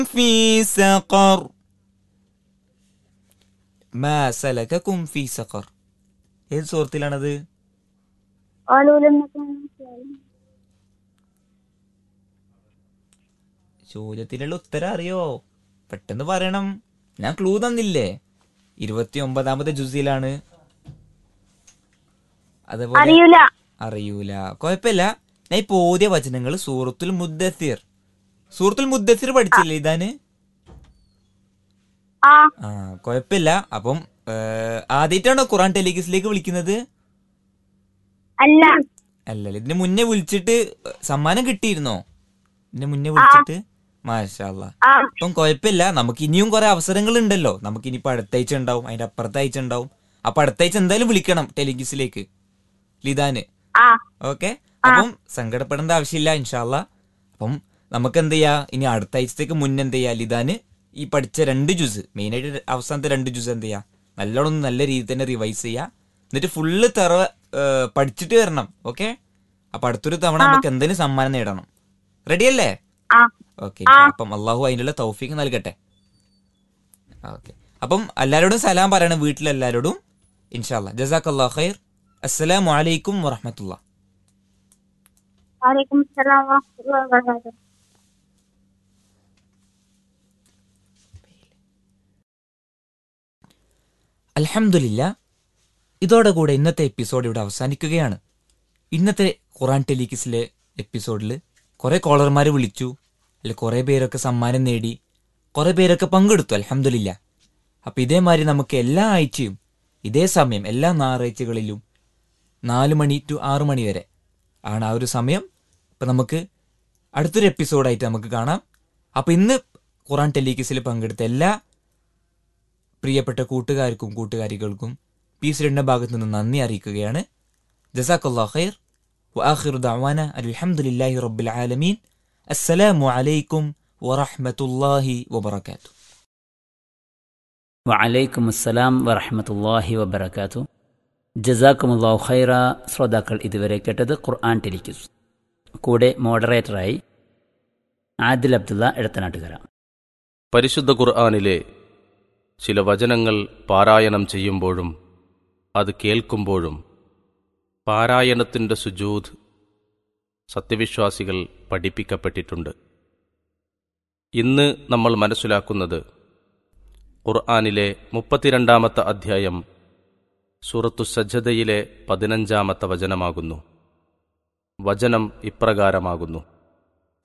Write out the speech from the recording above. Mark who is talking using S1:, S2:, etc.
S1: في سقر ما سلككم في سقر ഏത് സുഹൃത്തിലാണത്
S2: قالوا لم نكن من المصلين.
S1: ചോദ്യത്തിലുള്ള ഉത്തരം അറിയോ പെട്ടെന്ന് പറയണം ഞാൻ ക്ലൂ തന്നില്ലേ ഇരുപത്തി ഒമ്പതാമത്തെ ജുസിലാണ് അതേപോലെ
S2: അറിയൂല
S1: അറിയൂല കുഴപ്പമില്ല ഞാൻ ഇപ്പൊ ഓതിയ വചനങ്ങൾ സൂറത്തുൽ മുദ്ദസിർ സൂറത്തുൽ മുദ്ദസിർ പഠിച്ചില്ലേ ഇതാന്
S2: ആ
S1: ആ കുഴപ്പമില്ല അപ്പം ആദ്യമായിട്ടാണോ ഖുറാൻ ടെലിഗസിലേക്ക് വിളിക്കുന്നത്
S2: അല്ല
S1: അല്ലല്ല ഇതിന് മുന്നേ വിളിച്ചിട്ട് സമ്മാനം കിട്ടിയിരുന്നോ ഇതിന് മുന്നേ വിളിച്ചിട്ട് മാഷാല്ല
S2: ആ
S1: അപ്പം കുഴപ്പമില്ല നമുക്ക് ഇനിയും കുറെ അവസരങ്ങൾ ഉണ്ടല്ലോ നമുക്ക് ഇനിയിപ്പോ അടുത്ത ആഴ്ച ഉണ്ടാവും അതിന്റെ അപ്പുറത്തെ ആഴ്ച ഉണ്ടാവും അപ്പൊ അടുത്ത ആഴ്ച എന്തായാലും വിളിക്കണം ടെലിഗിസിലേക്ക് ലിതാന്
S2: ആ
S1: ഓക്കെ അപ്പം സങ്കടപ്പെടേണ്ട ആവശ്യമില്ല ഇൻഷാല്ല അപ്പം നമുക്ക് എന്ത് ചെയ്യാ ഇനി അടുത്ത ആഴ്ചത്തേക്ക് മുന്നേ എന്ത് ചെയ്യാ ലിതാന് ഈ പഠിച്ച രണ്ട് ജ്യൂസ് മെയിനായിട്ട് അവസാനത്തെ രണ്ട് ജ്യൂസ് എന്ത് ചെയ്യാ നല്ലോണം ഒന്ന് നല്ല രീതിയിൽ തന്നെ റിവൈസ് ചെയ്യാ എന്നിട്ട് ഫുള്ള് തെറ ഏഹ്, പഠിച്ചിട്ട് വരണം ഓക്കെ അപ്പൊ അടുത്തൊരു തവണ നമുക്ക് എന്തെങ്കിലും സമ്മാനം നേടണം റെഡിയല്ലേ
S2: ആ
S1: ഓക്കെ അപ്പം അള്ളാഹു അതിനുള്ള തൗഫീക്ക് നൽകട്ടെ ഓക്കെ അപ്പം എല്ലാവരോടും സലാം പറയണം വീട്ടിലെല്ലാവരോടും ഇൻഷാല്ല ജസാഖ് അള്ളാഹ് ഖൈർ അസ്സലാമു അലൈക്കും വറഹമത്തുള്ള
S2: വലൈക്കും അസ്സലാം വറഹ്മത്തുള്ളാഹി വബറകാതുഹു
S1: അൽഹംദുലില്ല ഇതോടെ കൂടെ ഇന്നത്തെ എപ്പിസോഡ് ഇവിടെ അവസാനിക്കുകയാണ് ഇന്നത്തെ ഖുറാൻ ടെലിക്കിസിലെ എപ്പിസോഡിൽ കുറെ കോളർമാർ വിളിച്ചു അല്ലെ കുറെ പേരൊക്കെ സമ്മാനം നേടി കുറെ പേരൊക്കെ പങ്കെടുത്തു അൽഹംദുലില്ല അപ്പൊ ഇതേമാതിരി നമുക്ക് എല്ലാ ആഴ്ചയും ഇതേ സമയം എല്ലാ ഞായറാഴ്ചകളിലും നാല് മണി ടു ആറു മണി വരെ ആണ് ആ ഒരു സമയം ഇപ്പൊ നമുക്ക് അടുത്തൊരു എപ്പിസോഡായിട്ട് നമുക്ക് കാണാം അപ്പൊ ഇന്ന് ഖുറാൻ ടെലിക്കിസിൽ പങ്കെടുത്ത എല്ലാ പ്രിയപ്പെട്ട കൂട്ടുകാർക്കും കൂട്ടുകാരികൾക്കും പീസ് രണ്ട ഭാഗത്തു നിന്ന് നന്ദി അറിയിക്കുകയാണ് ജസാഖല്ലാ ഖൈർ وآخر دعوانا الحمد لله رب العالمين السلام عليكم ورحمة الله وبركاته
S3: വഅലൈക്കും അസ്സലാം വറഹമത്തല്ലാഹി വബർക്കാത്തു ജസാക്കുമുല്ലാഹു ഖൈറ ശ്രോതാക്കൾ ഇതുവരെ കേട്ടത് ഖുർആൻ ടെലിക്യൂസ് കൂടെ മോഡറേറ്ററായി ആദിൽ അബ്ദുള്ള എടത്തനാട്ടുകര
S4: പരിശുദ്ധ ഖുർആാനിലെ ചില വചനങ്ങൾ പാരായണം ചെയ്യുമ്പോഴും അത് കേൾക്കുമ്പോഴും പാരായണത്തിൻ്റെ സുജൂദ് സത്യവിശ്വാസികൾ പഠിപ്പിക്കപ്പെട്ടിട്ടുണ്ട് ഇന്ന് നമ്മൾ മനസ്സിലാക്കുന്നത് ഖുർആാനിലെ മുപ്പത്തിരണ്ടാമത്തെ അധ്യായം സൂറത്തു സജ്ജതയിലെ പതിനഞ്ചാമത്തെ വചനമാകുന്നു വചനം ഇപ്രകാരമാകുന്നു